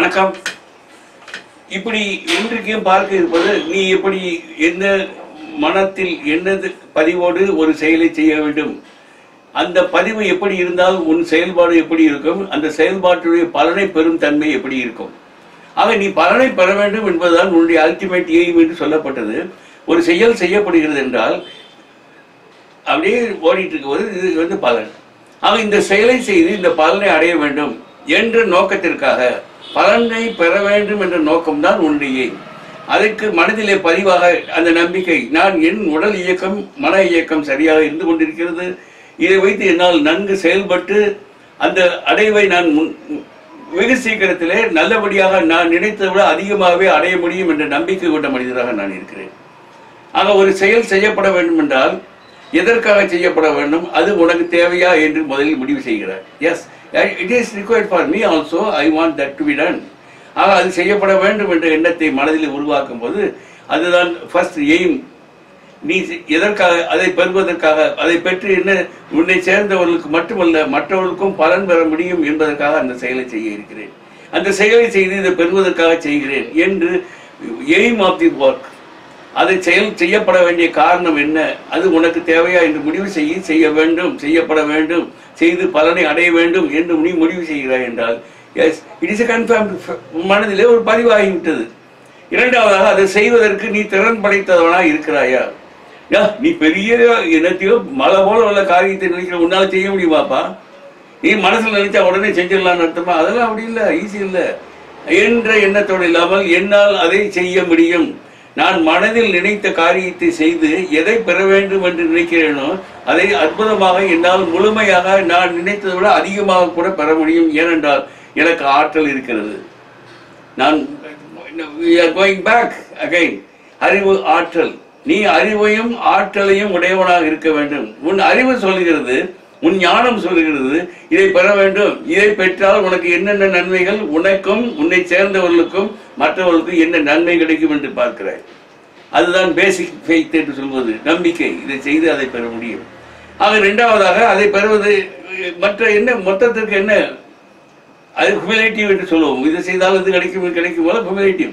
வணக்கம் இப்படி இன்றைக்கும் பார்க்க இருப்பது நீ எப்படி எந்த மனத்தில் என்னது பதிவோடு ஒரு செயலை செய்ய வேண்டும் அந்த பதிவு எப்படி இருந்தால் உன் செயல்பாடு எப்படி இருக்கும் அந்த செயல்பாட்டுடைய பலனை பெறும் தன்மை எப்படி இருக்கும் ஆக நீ பலனை பெற வேண்டும் என்பதுதான் உன்னுடைய அல்டிமேட் எய்ம் என்று சொல்லப்பட்டது ஒரு செயல் செய்யப்படுகிறது என்றால் அப்படியே ஓடிட்டு இருக்கும்போது இது வந்து பலன் ஆக இந்த செயலை செய்து இந்த பலனை அடைய வேண்டும் என்ற நோக்கத்திற்காக பலனை பெற வேண்டும் என்ற நோக்கம்தான் உன்னுடைய aim. அதற்கு மனதிலே பதிவாக அந்த நம்பிக்கை நான் என் உடல் இயக்கம் மன இயக்கம் சரியாக இருந்து கொண்டிருக்கிறது இதை வைத்து என்னால் நன்கு செயல்பட்டு அந்த அடைவை நான் முன் வெகு சீக்கிரத்திலே நல்லபடியாக நான் நினைத்ததை விட அதிகமாகவே அடைய முடியும் என்ற நம்பிக்கை கொண்ட மனிதராக நான் இருக்கிறேன் ஆக ஒரு செயல் செய்யப்பட வேண்டும் என்றால் எதற்காக செய்யப்பட வேண்டும் அது உனக்கு தேவையா என்று முதலில் முடிவு செய்கிறார் yes it is required for me also I want that to be done ஆக அது செய்யப்பட வேண்டும் என்ற எண்ணத்தை மனதில் உருவாக்கும் போது அதுதான் ஃபர்ஸ்ட் எய்ம் நீ செ- எதற்காக அதை பெறுவதற்காக அதை பெற்று என்ன உன்னை சேர்ந்தவர்களுக்கு மட்டுமல்ல மற்றவர்களுக்கும் பலன் பெற முடியும் என்பதற்காக அந்த செயலை செய்ய இருக்கிறேன் அந்த செயலை செய்து இதை பெறுவதற்காக செய்கிறேன் என்று எய்ம் ஆஃப் தி ஒர்க் அதை செயல் செய்யப்பட வேண்டிய காரணம் என்ன அது உனக்கு தேவையா என்று முடிவு செய்ய செய்ய வேண்டும் செய்யப்பட வேண்டும் செய்து பலனை அடைய வேண்டும் என்று நீ முடிவு செய்கிறாய் என்றால் எஸ் இட் இஸ் கன்ஃபார்ம் மனதிலே ஒரு பதிவாகிவிட்டது இரண்டாவதாக அதை செய்வதற்கு நீ திறன் படைத்தவனா இருக்கிறாயா யா நீ பெரிய என்னத்தையோ மலை போல உள்ள காரியத்தை நினைக்கிற உன்னால செய்ய முடியுமாப்பா நீ மனசுல நினைச்சா உடனே செஞ்சிடலாம்னு அர்த்தமா அதெல்லாம் அப்படி இல்லை ஈஸி இல்லை என்ற எண்ணத்தோடு இல்லாமல் என்னால் அதை செய்ய முடியும் நான் மனதில் நினைத்த காரியத்தை செய்து எதை பெற வேண்டும் என்று நினைக்கிறேனோ அதை அற்புதமாக என்னால் முழுமையாக நான் நினைத்ததை விட அதிகமாக கூட பெற முடியும் ஏனென்றால் எனக்கு ஆற்றல் இருக்கிறது நான் we are going back again அறிவு ஆற்றல் நீ அறிவையும் ஆற்றலையும் உடையவனாக இருக்க வேண்டும் உன் அறிவு சொல்கிறது உன் ஞானம் சொல்கிறது இதை பெற வேண்டும் இதை பெற்றால் உனக்கு என்னென்ன நன்மைகள் உனக்கும் உன்னை சேர்ந்தவர்களுக்கும் மற்றவர்களுக்கும் என்ன நன்மை கிடைக்கும் என்று பார்க்கிறாய் அதுதான் பேசிக் ஃபெய்த் என்று சொல்வது நம்பிக்கை இதை செய்து அதை பெற முடியும் ஆக இரண்டாவதாக அதை பெறுவது மற்ற என்ன மொத்தத்திற்கு என்ன அது குமிலேட்டிவ் என்று சொல்லுவோம் இது செய்தால் இது கிடைக்கும் இது கிடைக்கும் போல குமிலேட்டிவ்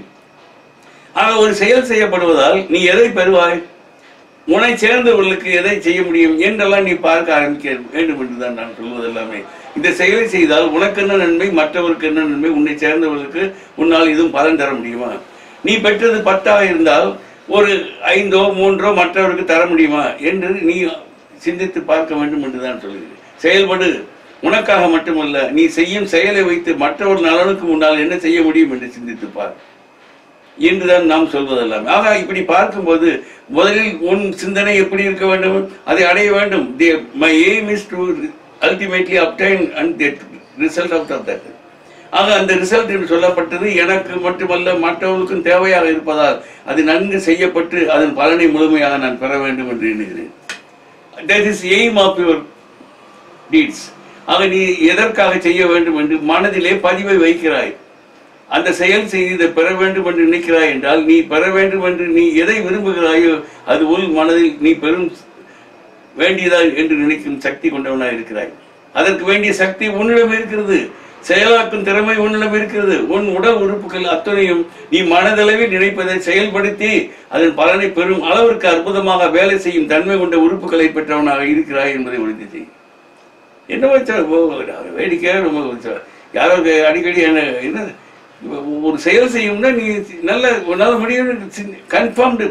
ஆக ஒரு செயல் செய்யப்படுவதால் நீ எதை பெறுவாய் உன்னை சேர்ந்தவர்களுக்கு எதை செய்ய முடியும் என்றெல்லாம் நீ பார்க்க ஆரம்பிக்க வேண்டும் என்றுதான் நான் சொல்வது எல்லாமே இந்த செயலை செய்தால் உனக்கு என்ன நன்மை மற்றவருக்கு என்ன நன்மை உன்னை சேர்ந்தவர்களுக்கு உன்னால் இதுவும் பலன் தர முடியுமா நீ பெற்றது பத்தாக இருந்தால் ஒரு ஐந்தோ மூன்றோ மற்றவருக்கு தர முடியுமா என்று நீ சிந்தித்து பார்க்க வேண்டும் என்று தான் சொல்கிறேன் செயல்படு உனக்காக மட்டுமல்ல நீ செய்யும் செயலை வைத்து மற்றவர் நலனுக்கு முன்னால் என்ன செய்ய முடியும் என்று சிந்தித்து பார் என்றுதான் நாம் சொல்வதெல்லாம் ஆக இப்படி பார்க்கும்போது முதலில் உன் சிந்தனை எப்படி இருக்க வேண்டும் அதை அடைய வேண்டும் my aim is to ultimately obtain and get result of that ஆக அந்த ரிசல்ட் என்று சொல்லப்பட்டது எனக்கு மட்டுமல்ல மற்றவர்களுக்கும் தேவையாக இருப்பதால் அது நன்கு செய்யப்பட்டு அதன் பலனை முழுமையாக நான் பெற வேண்டும் என்று எண்ணுகிறேன் that is aim of your deeds ஆக நீ எதற்காக செய்ய வேண்டும் என்று மனதிலே பதிவை வைக்கிறாய் அந்த செயல் செய்து இதை பெற வேண்டும் என்று நினைக்கிறாய் என்றால் நீ பெற வேண்டும் என்று நீ எதை விரும்புகிறாயோ அது உள் மனதில் நீ பெரும் வேண்டியதா என்று நினைக்கும் சக்தி கொண்டவனாக இருக்கிறாய் அதற்கு வேண்டிய சக்தி உன்னிடம் இருக்கிறது செயலாக்கும் திறமை உன்னிடம் இருக்கிறது உன் உடல் உறுப்புகள் அத்தனையும் நீ மனதளவில் நினைப்பதை செயல்படுத்தி அதன் பலனை பெறும் அளவிற்கு அற்புதமாக வேலை செய்யும் தன்மை கொண்ட உறுப்புகளை பெற்றவனாக இருக்கிறாய் என்பதை உறுதி செய் என்ன வச்சா வேடிக்கையாக ரொம்ப வச்சா யாரோ கே- அடிக்கடி என்ன என்ன ஒரு செயல் செய்யும்னா நீ நல்ல உன்னால் முடியும் கன்ஃபார்ம்டு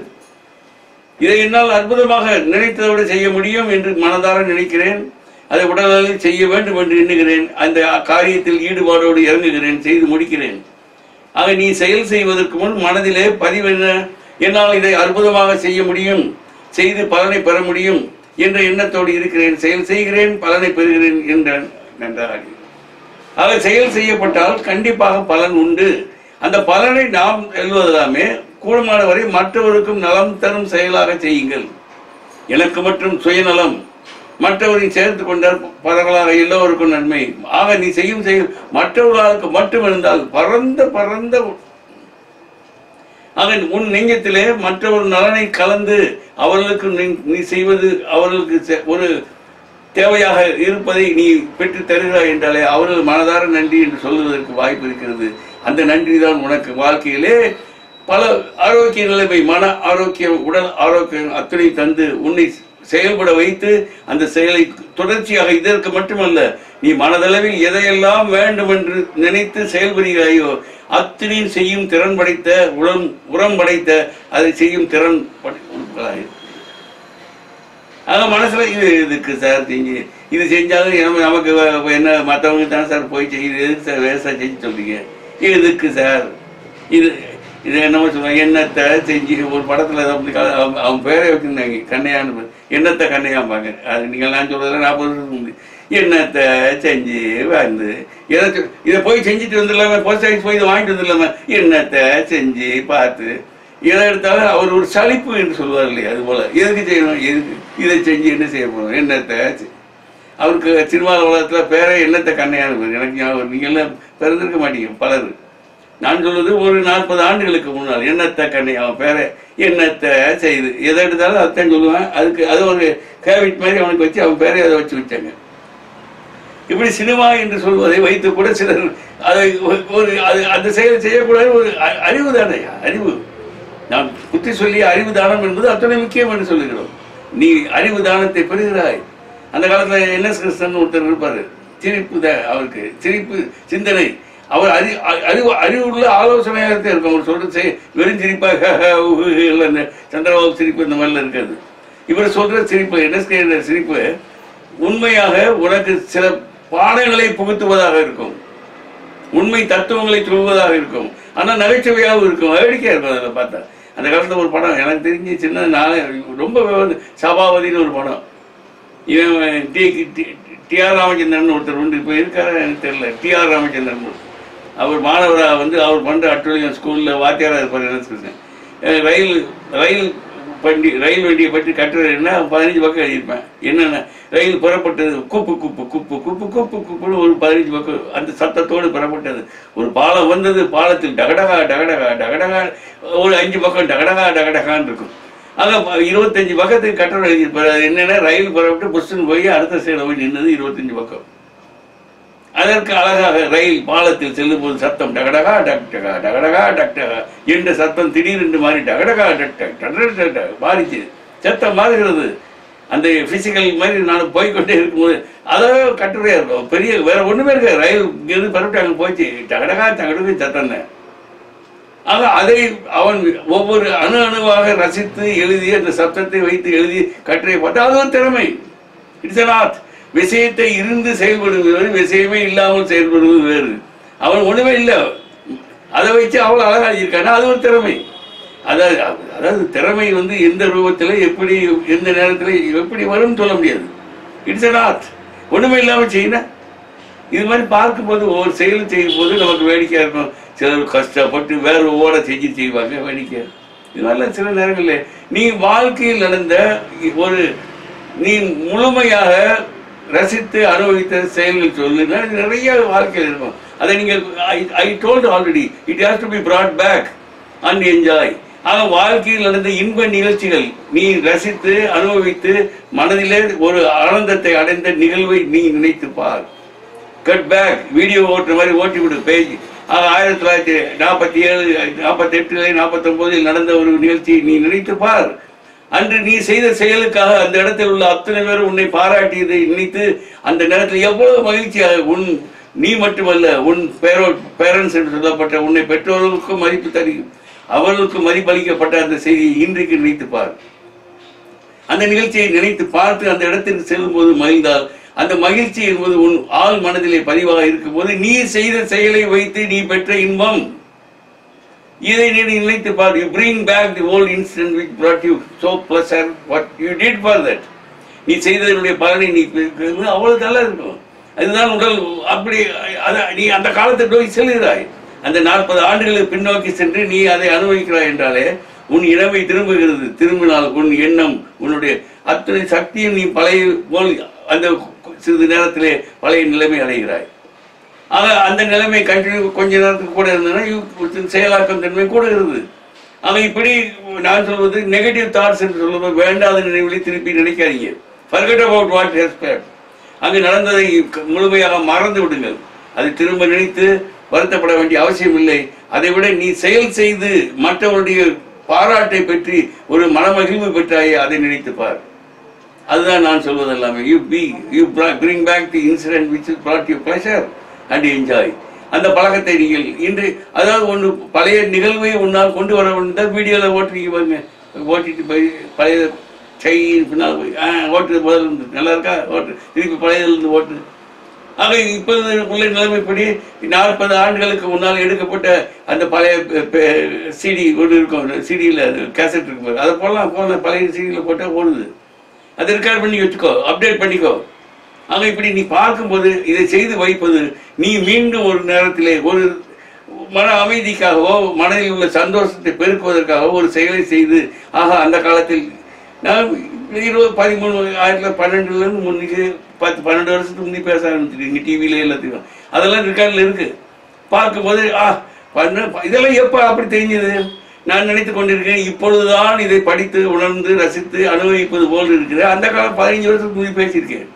இதை என்னால் அற்புதமாக நினைத்ததை விட செய்ய முடியும் என்று மனதார நினைக்கிறேன் அதை உடலில் செய்ய வேண்டும் என்று எண்ணுகிறேன் அந்த காரியத்தில் ஈடுபாடோடு இறங்குகிறேன் செய்து முடிக்கிறேன் ஆக நீ செயல் செய்வதற்கு முன் மனதிலே பதிவு என்ன என்னால் இதை அற்புதமாக செய்ய முடியும் செய்து பலனை பெற முடியும் என்ற எண்ணத்தோடு இருக்கிறேன் செயல் செய்கிறேன் பலனை பெறுகிறேன் என்ற நன்றாக ஆக செயல் செய்யப்பட்டால் கண்டிப்பாக பலன் உண்டு அந்த பலனை நாம் எழுவதெல்லாமே கூடுமான வரை மற்றவருக்கும் நலம் தரும் செயலாக செய்யுங்கள் எனக்கு மற்றும் சுயநலம் மற்றவரை சேர்த்து கொண்டால் பரவலாக எல்லோருக்கும் நன்மை ஆக நீ செய்யும் செயல் மற்றவர்களுக்கு மட்டும் இருந்தால் பரந்த பரந்த ஆக உன் நெஞ்சத்திலே மற்றவர் நலனை கலந்து அவர்களுக்கு நீ- நீ செய்வது அவர்களுக்கு செ- ஒரு தேவையாக இருப்பதை நீ பெற்று தருகிறாய் என்றாலே அவர்கள் மனதார நன்றி என்று சொல்வதற்கு வாய்ப்பு இருக்கிறது அந்த நன்றி தான் உனக்கு வாழ்க்கையிலே பல ஆரோக்கிய நிலைமை மன ஆரோக்கியம் உடல் ஆரோக்கியம் அத்தனை தந்து உன்னை செயல்பட வைத்து அந்த செயலை தொடர்ச்சியாக இதற்கு மட்டுமல்ல நீ மனதளவில் எதையெல்லாம் வேண்டும் என்று நினைத்து செயல்படுகிறாயோ அத்தனையும் செய்யும் திறன் படைத்த உரம் உரம் படைத்த அதை செய்யும் திறன் படை- உள்ளவர்களாக இரு. ஆக மனசுல இது இதுக்கு சார் செஞ்சு இது செஞ்சாலும் நம்ம நமக்கு வ- என்ன மற்றவங்க தான் சார் போய் செய்யுது எதுக்கு சார் வேஸ்டா செஞ்சு சொல்றீங்க எதுக்கு சார் இது இது என்னமோ சொல்லுவாங்க என்னத்தை செஞ்சு ஒரு படத்துல அப்படி கா- அவன் அவன் பேரே வச்சிருந்தாங்க கண்ணையான்னு பேர். என்னத்தை கண்ணையாம்பாங்க அது நீங்கள் நான் சொல்றதுல நாற்பது வருஷத்துக்கு முந்தி என்னத்தை செஞ்சு வந்து எதை சொ- இதை போய் செஞ்சுட்டு வந்துடலாமே போஸ்ட் ஆஃபீஸ் போய் இதை வாங்கிட்டு வந்துடலாமே என்னத்தை செஞ்சு பார்த்து எதை எடுத்தாலும் அவர் ஒரு சலிப்பு என்று சொல்வார் இல்லையா அது போல எதுக்கு செய்யணும் எதுக்கு இதை செஞ்சு என்ன செய்ய போறோம் என்னத்தை செ- அவருக்கு சினிமா உலகத்தில் பேரே என்னத்தை கண்ணையான பேர் எனக்கு ஞாபகம் நீங்கள்லாம் பிறந்திருக்க மாட்டீங்க பலர் நான் சொல்வது ஒரு நாற்பது ஆண்டுகளுக்கு முன்னால் என்னத்தை கண்ணை அவன் பேரை என்னத்தை செய்து எதை எடுத்தாலும் அதைத்தான் சொல்லுவேன் அதுக்கு அது ஒரு கேவிட் மாதிரி அவனுக்கு வச்சு அவன் பேரை அதை வச்சு வச்சாங்க இப்படி சினிமா என்று சொல்வதை வைத்து கூட சிலர் அதை ஒரு ஒரு அது அந்த செயல் செய்யக்கூடாது ஒரு அ- அறிவு தானே அறிவு நாம் புத்தி சொல்லி அறிவு தானம் என்பது அத்தனை முக்கியம் என்று சொல்லுகிறோம் நீ அறிவு தானத்தை பெறுகிறாய் அந்த காலத்துல என்எஸ் கிருஷ்ணன் ஒருத்தர் இருப்பாரு சிரிப்பு தான் அவருக்கு சிரிப்பு சிந்தனை அவர் அறி அ- அறிவு அறிவுள்ள ஆலோசனையாக தான் இருக்கும் அவர் சொல்றது செய் வெறும் சிரிப்பாக இல்லை இந்த சந்திரபாபு சிரிப்பு இந்த மாதிரிலாம் இருக்காது இவர் சொல்ற சிரிப்பு என்எஸ்கே சிரிப்பு உண்மையாக உனக்கு சில பாடங்களை புகுத்துவதாக இருக்கும் உண்மை தத்துவங்களை சொல்வதாக இருக்கும் ஆனா நகைச்சுவையாகவும் இருக்கும் வேடிக்கையா இருக்கும் அதில் பார்த்தா அந்த காலத்துல ஒரு படம் எனக்கு தெரிஞ்சு சின்ன நாளே ரொம்ப வந்து சபாபதினு ஒரு படம் இவன் T T- T R Ramachandran ஒருத்தர் உண்டு இப்போ இருக்காரா எனக்கு தெரியல டி ஆர் ராமச்சந்திரன் அவர் மாணவராக வந்து அவர் பண்ற அட்டுழியம் ஸ்கூல்ல வாத்தியாரா இருப்பார் என்ன சொல்றேன் அஹ் ரயில் ரயில் வண்டி ரயில் வண்டியை பற்றி கட்டுரை என்ன பதினஞ்சு பக்கம் எழுதியிருப்பேன் என்னென்ன ரயில் புறப்பட்டது குப்பு குப்பு குப்பு குப்பு குப்பு குப்புன்னு ஒரு பதினஞ்சு பக்கம் அந்த சத்தத்தோடு புறப்பட்டது ஒரு பாலம் வந்தது பாலத்தில் டகடகா டகடகா டகடகா ஒரு அஞ்சு பக்கம் டகடகா டகடகான்னு இருக்கும் அங்கே இருபத்தஞ்சு பக்கத்துக்கு கட்டுரை எழுதியிருப்பாரு அது என்னன்னா ரயில் புறப்பட்டு புஷ்ன்னு போய் அடுத்த சைடில் போய் நின்னது இருபத்தஞ்சு பக்கம் அதற்கு அழகாக ரயில் பாலத்தில் செல்லும் போது சத்தம் டகடகா டக்டகா டகடகா டக்டகா என்ற சத்தம் திடீரென்று மாறி டகடகா டக் டக் டக் டக் டக் டக் மாறிச்சு சத்தம் மாறுகிறது அந்த பிசிக்கல் மாதிரி நான் போய்க்கொண்டே இருக்கும்போது அதாவது கட்டுரையா இருக்கும் பெரிய வேற ஒண்ணுமே இருக்காது ரயில் இங்கிருந்து பரப்பிட்டு அங்கே போச்சு டகடகா டகடகு சத்தம் தான் ஆக அதை அவன் ஒவ்வொரு அணு அணுவாக ரசித்து எழுதி அந்த சப்தத்தை வைத்து எழுதி கட்டுரை போட்டு அது ஒரு திறமை இட்ஸ் நாட் விஷயத்தை இருந்து செயல்படுவது வேறு விஷயமே இல்லாமல் செயல்படுவது வேறு அவன் ஒண்ணுமே இல்லை அதை வச்சு அவ்வளோ அழகா எழுதியிருக்கானா அது ஒரு திறமை அதாவது அதாவது திறமை வந்து எந்த ரூபத்தில் எப்படி எந்த நேரத்தில் எப்படி வரும்னு சொல்ல முடியாது இட்ஸ் நாட் ஒண்ணுமே இல்லாமல் செய்யணும் இது மாதிரி பார்க்கும்போது ஒவ்வொரு செயலும் செய்யும் போது நமக்கு வேடிக்கையா இருக்கும் சிலர் கஷ்டப்பட்டு வேற ஓட செஞ்சு செய்வாங்க வேடிக்கை இது மாதிரிலாம் சில நேரங்களில் நீ வாழ்க்கையில் நடந்த ஒரு நீ முழுமையாக ரசித்து அனுபவித்த செயல்கள் சொல்லுன்னா இது நிறைய வாழ்க்கையில் இருக்கும் அதை நீங்கள் I told already it has to be brought back and enjoy ஆக வாழ்க்கையில் நடந்த இன்ப நிகழ்ச்சிகள் நீ ரசித்து அனுபவித்து மனதிலே ஒரு ஆனந்தத்தை அடைந்த நிகழ்வை நீ நினைத்து பார் கட் பேக் வீடியோ ஓட்டுற மாதிரி ஓட்டி விடு பேஜ் ஆயிரத்தி தொள்ளாயிரத்தி நாற்பத்தி ஏழு நாற்பத்தி எட்டுல நாற்பத்தொன்பதில் நடந்த ஒரு நிகழ்ச்சியை நீ நினைத்து பார் அன்று நீ செய்த செயலுக்காக அந்த இடத்தில் உள்ள அத்தனை பேர் உன்னை பாராட்டியதை நினைத்து அந்த நேரத்தில் எவ்வளவு மகிழ்ச்சியாக உன் நீ மட்டுமல்ல உன் பேரோ பேரண்ட்ஸ் என்று சொல்லப்பட்ட உன்னை பெற்றோர்களுக்கும் மதிப்பு தரும் அவர்களுக்கு மதிப்பளிக்கப்பட்ட அந்த செய்தியை இன்றைக்கு நினைத்து பார் அந்த நிகழ்ச்சியை நினைத்து பார்த்து அந்த இடத்திற்கு செல்லும்போது மகிழ்ந்தால் அந்த மகிழ்ச்சி என்பது உன் ஆள் மனதிலே பதிவாக இருக்கும்போது நீ செய்த செயலை வைத்து நீ பெற்ற இன்பம் இதை நீ நினைத்து பார் you bring back the old incident which brought you so pleasant what you did for that நீ செய்ததனுடைய பலனை நீ பெறுகிறது அவ்வளவு நல்லா இருக்கும் அதுதான் உடல் அப்படி அத நீ அந்த காலத்தை நோக்கி செல்கிறாய் அந்த நாற்பது ஆண்டுகளுக்கு பின்னோக்கி சென்று நீ அதை அனுபவிக்கிறாய் என்றாலே உன் இளமை திரும்புகிறது திரும்பினால் உன் எண்ணம் உன்னுடைய அத்தனை சக்தியும் நீ பழைய போல் அந்த சிறிது நேரத்திலே பழைய நிலைமை அடைகிறாய் ஆக அந்த நிலைமை கண்டினியூ கொஞ்ச நேரத்துக்கு கூட இருந்ததுன்னா செயலாக்கம் தன்மை கூடுகிறது ஆக இப்படி நான் சொல்வது நெகட்டிவ் தாட்ஸ் என்று சொல்வது வேண்டாத நினைவுகளை திருப்பி நினைக்காதீங்க forget about what has passed அங்கு நடந்ததை க- முழுமையாக மறந்து விடுங்கள் அது திரும்ப நினைத்து வருத்தப்பட வேண்டிய அவசியம் இல்லை அதை விட நீ செயல் செய்து மற்றவருடைய பாராட்டை பற்றி ஒரு மனமகிழ்வு பெற்றாயே அதை நினைத்து பார் அதுதான் நான் சொல்வது எல்லாமே you be you bring back the incident which brought you pleasure and enjoy அந்த பழக்கத்தை நீங்கள் இன்று அதாவது ஒன்று பழைய நிகழ்வை உன்னால் கொண்டு வர வந்தால் வீடியோவில் ஓட்டுறீங்க பாருங்க ஓட்டிட்டு போய் பழைய கை பின்னால் போய் ஆ ஓட்டு முதல்ல இருந்து நல்லா இருக்கா ஓட்டு திருப்பி பழையதுலேருந்து ஓட்டு ஆக இப்போது உள்ள நிலைமைப்படி நாற்பது ஆண்டுகளுக்கு முன்னால் எடுக்கப்பட்ட அந்த பழைய சிடி ஒன்று இருக்கும் சிடியில் கேசட் இருக்கு பாரு. அதை போடலாம் போன பழைய சிடியில் போட்டால் ஓடுது அதை ரெக்கார்ட் பண்ணி வச்சுக்கோ அப்டேட் பண்ணிக்கோ ஆக இப்படி நீ பார்க்கும்போது இதை செய்து வைப்பது நீ மீண்டும் ஒரு நேரத்திலே ஒரு மன அமைதிக்காகவோ மனதில் உள்ள சந்தோஷத்தை பெருக்குவதற்காகவோ ஒரு செயலை செய்து ஆக அந்த காலத்தில் நான் இருபது பதிமூணு ஆயிரத்தி தொள்ளாயிரத்தி பன்னெண்டுலேருந்து முன்னிக்கு பத்து பன்னெண்டு வருஷத்துக்கு முந்தி பேச ஆரம்பிச்சிருக்கீங்க டிவியில எல்லாத்தையும் அதெல்லாம் ரெக்கார்டில் இருக்கு பார்க்கும்போது ஆ பண்ண இதெல்லாம் எப்போ அப்படி தெரிஞ்சது நான் நினைத்து கொண்டிருக்கேன் இப்பொழுதுதான் இதை படித்து உணர்ந்து ரசித்து அனுபவிப்பது போல் இருக்கிறேன் அந்த காலம் பதினஞ்சு வருஷத்துக்கு முந்தி பேசியிருக்கேன்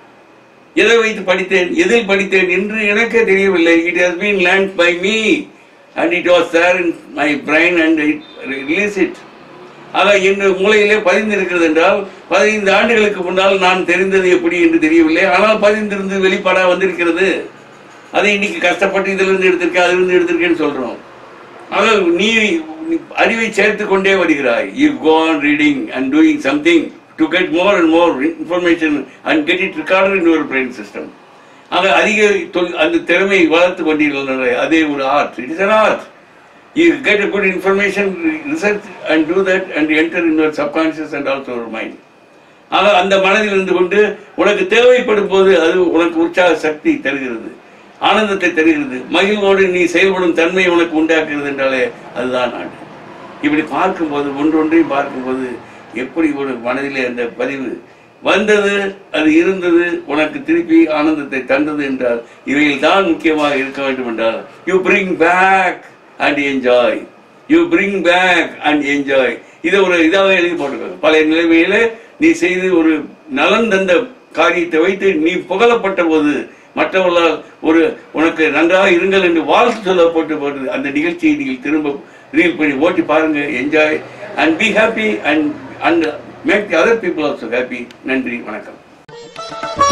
எதை வைத்து படித்தேன் எதில் படித்தேன் என்று எனக்கே தெரியவில்லை it has been learn by me and it was there in my brain and it release it ஆக என் மூளையிலே பதிந்திருக்கிறது என்றால் பதினைந்து ஆண்டுகளுக்கு முன்னால் நான் தெரிந்தது எப்படி என்று தெரியவில்லை ஆனால் பதிந்திருந்து வெளிப்பாடாக வந்திருக்கிறது அதை இன்னைக்கு கஷ்டப்பட்டு இதிலிருந்து எடுத்திருக்கேன் அதிலிருந்து எடுத்திருக்கேன்னு சொல்றோம் ஆனால் நீ நீ அறிவை சேர்த்து கொண்டே வருகிறாய் you go on reading and doing something to get more and more information and get it recorded in your brain system ஆக அதிக தொல்- அந்த திறமையை வளர்த்து கொண்டீர்கள் அதே ஒரு art it is an art you get a good information research and do that and enter in your subconscious and also your mind ஆக அந்த மனதில் இருந்து கொண்டு உனக்கு தேவைப்படும் போது அது உனக்கு உற்சாக சக்தி தருகிறது ஆனந்தத்தை தருகிறது மகிழ்வோடு நீ செயல்படும் தன்மை உனக்கு உண்டாக்குகிறது என்றாலே அதுதான் நாடு இப்படி பார்க்கும்போது ஒன்றொன்றையும் பார்க்கும்போது எப்படி ஒரு மனதிலே அந்த பதிவு வந்தது அது இருந்தது உனக்கு திருப்பி ஆனந்தத்தை தந்தது என்றால் இவையில் தான் முக்கியமாக இருக்க வேண்டும் என்றால் you bring back and enjoy you bring back and enjoy இதை ஒரு இதாக எழுதி போட்டுக்கோங்க பழைய நிலைமையில நீ செய்து ஒரு நலன் தந்த காரியத்தை வைத்து நீ புகழப்பட்ட போது மற்றவர்களால் ஒரு உனக்கு நன்றாக இருங்கள் என்று வாழ்த்து சொல்லப்பட்டு போட்டு அந்த நிகழ்ச்சியை நீங்கள் திரும்ப ரீல் பண்ணி ஓட்டி பாருங்க enjoy and be happy and and make the other people also happy நன்றி வணக்கம்